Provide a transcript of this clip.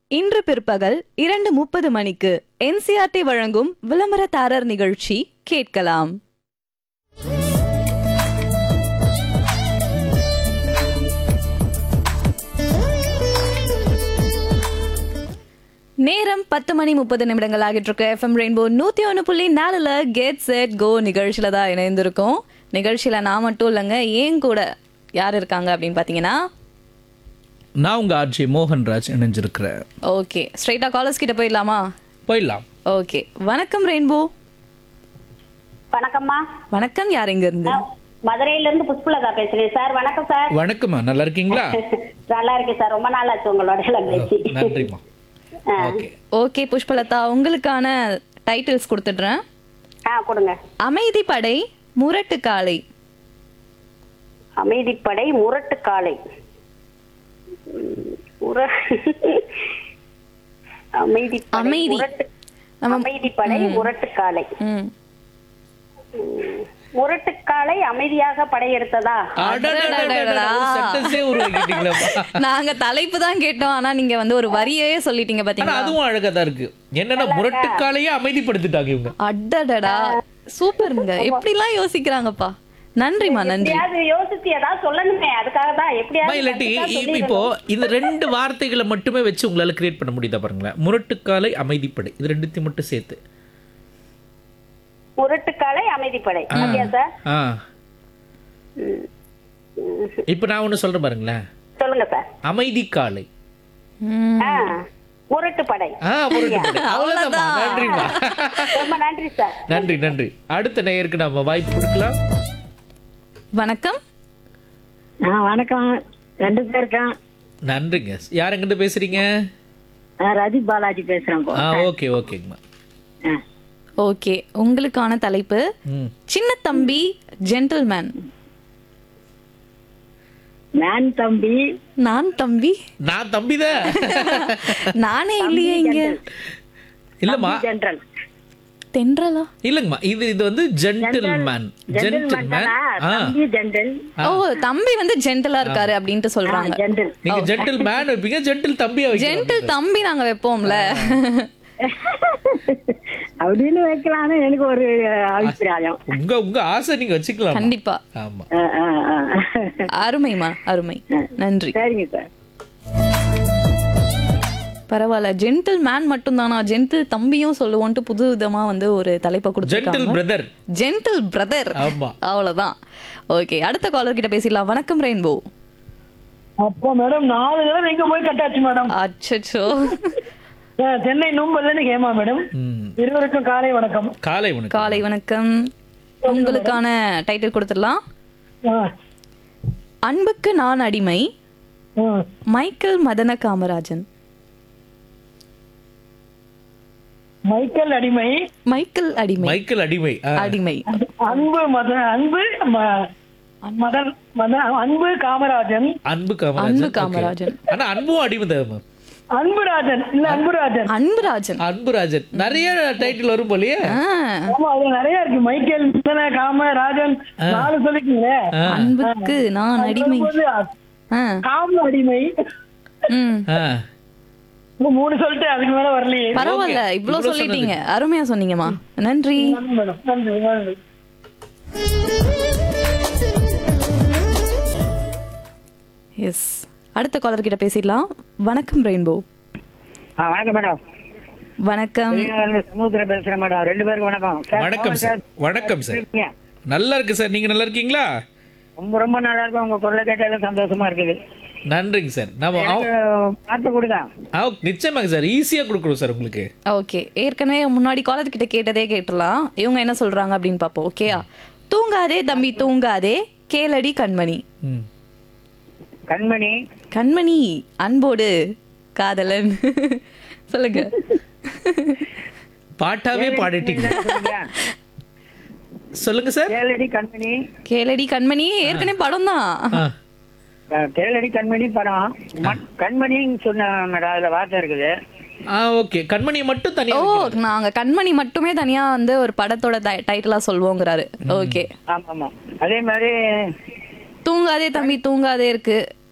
இன்று பிற்பகல் இரண்டு முப்பது மணிக்கு என்சிஆர்டி வழங்கும் விளம்பரதாரர் நிகழ்ச்சி கேட்கலாம் நேரம் பத்து மணி முப்பது நிமிடங்கள் ஆகிட்டு இருக்கு எஃப்எம் ரெயின்போ நூத்தி ஒன்று புள்ளி நாலுல கெட் செட் கோ நிகழ்ச்சியில தான் இணைந்திருக்கோம் நிகழ்ச்சியில நான் மட்டும் இல்லைங்க ஏன் கூட யார் இருக்காங்க அப்படின்னு பாத்தீங்கன்னா நான் உங்க ஆர்ஜி மோகன்ராஜ் இணைஞ்சிருக்கிறேன் ஓகே ஸ்ட்ரைட்டா காலர்ஸ் கிட்ட போயிடலாமா போயிடலாம் ஓகே வணக்கம் ரெயின்போ வணக்கம்மா வணக்கம் யார் இங்க இருந்து நான் மதுரையில இருந்து புஷ்பலதா பேசுறேன் சார் வணக்கம் சார் வணக்கம்மா நல்லா இருக்கீங்களா நல்லா இருக்கேன் சார் ரொம்ப நாள் ஆச்சு உங்களோட எல்லாம் பேசி நன்றிம்மா ஓகே ஓகே புஷ்பலதா உங்களுக்கான டைட்டில்ஸ் கொடுத்துடுறேன் ஆ கொடுங்க அமைதி படை முரட்டு காளை அமைதிப்படை முரட்டு காளை உம், முர அமைதி அமைதி. நம்ம- அமைதிப்படை முரட்டு காளை ம் முரட்டு காளை அமைதியாக படையெடுத்ததா அடடடடடடா, ஒரு sentence ஏ உருவாக்கிட்டீங்களேப்பா. நாங்க தலைப்பு தான் கேட்டோம் ஆனா நீங்க வந்து ஒரு வரியே சொல்லிட்டீங்க ஆனா பாத்தீங்களா அதுவும் அழகா தான் இருக்கு என்னன்னா முரட்டுக்காலையே அமைதிப்படுத்திட்டாங்க இவங்க அடடடா சூப்பருங்க எப்படிலாம் யோசிக்கிறாங்கப்பா நன்றிமா நன்றி எப்படியாவது யோசிச்சு ஏதாவது சொல்லணுமே அதுக்காக தான் அம்மா, எப்படியாவது இல்லாட்டி கண்டிப்பா இப்- சொல்லிடணும். இப்போ இந்த ரெண்டு வார்த்தைகளை மட்டுமே வச்சு உங்களால கிரியேட் பண்ண முடியுதா பாருங்களேன் முரட்டுக்காலை அமைதிப்படை இது ரெண்டுத்தையும் மட்டும் சேர்த்து முரட்டுக்காலை அமைதிப்படை அப்படியா சார் ஆ இப்போ நான் ஒண்ணு சொல்றேன் பாருங்களேன் சொல்லுங்க சார் அமைதிக்காலை ம், ஆ, முரட்டுப்படை ஆ முரட்டுப்படை அவ்வளவுதான்மா நன்றிம்மா ரொம்ப நன்றி சார் நன்றி நன்றி அடுத்த நேயருக்கு நம்ம வாய்ப்பு கொடுக்கலாம் வணக்கம் ஆ வணக்கம் ரெண்டு பேர் இருக்கான் நன்றிங்க யார் எங்கிட்ட பேசுறீங்க நான் ரதி பாலாஜி பேசுறேன் போ ஆ ஓகே ஓகேங்கம்மா ஆ. ஓகே உங்களுக்கான தலைப்பு ம் சின்ன தம்பி ஜென்டில்மேன் நான் தம்பி நான் தம்பி நான் தம்பிதான் நானே இல்லையே இங்க இல்லம்மா ஜென்ரல் தென்றலா இல்லங்கம்மா இது இது வந்து ஜென்டில்மேன் ஜென்டில்மேன் ஆ தம்பி ஜென்ரல் ஓ தம்பி வந்து ஜென்டலா இருக்காரு அப்படின்ட்டு சொல்றாங்க ஜென்ரல் நீங்க ஜென்டில் மேன் வைப்பீங்க ஜென்டில் தம்பியா வைக்கணும் ஜென்டில் தம்பி நாங்க வைப்போம்ல அப்படின்னு வைக்கலாம்னு எனக்கு ஒரு அபிப்பிராயம் உங்க உங்க ஆசை நீங்க வச்சுக்கலாம் கண்டிப்பா ஆமா ஆ, ஆ, ஆ. அருமைமா அருமை நன்றி சரிங்க சார் பரவாயில்ல ஜென்டில் மேன் மட்டும் தானா ஜென்டில் தம்பியும் சொல்லுவோன்ட்டு புது விதமா வந்து ஒரு தலைப்பை ஜென்டில் கொடுத்துருக்காங்க பிரதர் ஜென்டில் பிரதர் ஆமா அவ்வளவுதான் ஓகே அடுத்த காலர் கிட்ட பேசிடலாம் வணக்கம் ரெயின்போ அப்போ மேடம் நாலு தடவை எங்க போய் கட்டாச்சு மேடம் அச்சச்சோ அஹ் சென்னை நூம்பல்ல இருந்து ஹேமா மேடம் ம் இருவருக்கும் காலை வணக்கம் காலை வணக்கம் காலை வணக்கம் உங்களுக்கான டைட்டில் கொடுத்துடலாம் அஹ், அன்புக்கு நான் அடிமை அஹ். மைக்கேல் மதன காமராஜன் மைக்கேல் அடிமை மைக்கேல் அடிமை மைக்கேல் அடிமை ஆ. அடிமை அன்பு மத அன்பு ம- மதன் மத அன்பு காமராஜன் அன்பு காமராஜன் அன்பு okay. காமராஜன். ஆனா அன்பும் அடிமை தான் அன்புராஜன் இல்ல அன்புராஜன் அன்புராஜன் அன்புராஜன் நிறைய டைட்டில் வரும் போலயே ஆ, ஆமா அது நிறைய இருக்கு மைக்கேல் மதன காமராஜன் நாலு சொல்லிக்கீங்களே அன்புக்கு நான் அடிமை வரும்போது ஆ, காம அடிமை ம். ஆ. இப்ப மூணு சொல்லிட்டு அதுக்கு மேல வரலையே பரவாயில்ல Okay. இவ்ளோ இவ்ளோ சொல்லிட்டீங்க அருமையா சொன்னீங்கம்மா நன்றி நன்றி மேடம் நன்றி நன்றி எஸ் அடுத்த காலர் கிட்ட பேசிடலாம் வணக்கம் ரெயின்போ ஆ, வணக்கம் மேடம் வணக்கம் சமுத்திரம் பேசுறேன் மேடம் ரெண்டு பேருக்கும் வணக்கம் சார், வணக்கம் சார் வணக்கம் சார் இருக்கீங்க? நல்லா இருக்கு சார் நீங்க நல்லா இருக்கீங்களா ரொம்ப ரொம்ப நல்லா இருக்கும் உங்க குரலை கேட்டாலும் சந்தோஷமா இருக்குது நன்றிங்க சார் நம்ம எனக்கு பார்த்து கொடுங்க ஆ, நிச்சயமாங்க சார் ஈஸியா கொடுக்குறோம் சார் உங்களுக்கு ஓகே ஏற்கனவே முன்னாடி காலர் கிட்ட கேட்டதே கேட்டுலாம் இவங்க என்ன சொல்றாங்க அப்படின்னு பாப்போம் ஓகேயா தூங்காதே தம்பி தூங்காதே கேளடி கண்மணி ம். கண்மணி கண்மணி அன்போடு காதலன் சொல்லுங்க பாட்டாவே பாடிட்டீங்க சொல்லுங்க. சொல்லுங்க சார் கேளடி கண்மணி கேளடி கண்மணி ஏற்கனவே படம் தான் ஆ. அஹ், கேளடி கண்மணி படம் ம- கண்மணின்னு சொன்ன மேடம் அதுல வார்த்தை இருக்குது ஆ ஓகே கண்மணியை மட்டும் தனியா ஓ நாங்க கண்மணி மட்டுமே தனியா வந்து ஒரு படத்தோட டைட்டிலா சொல்வோங்கிறாரு ஓகே ஆமா ஆமா அதே மாதிரி தூங்காதே தம்பி தூங்காதே இருக்கு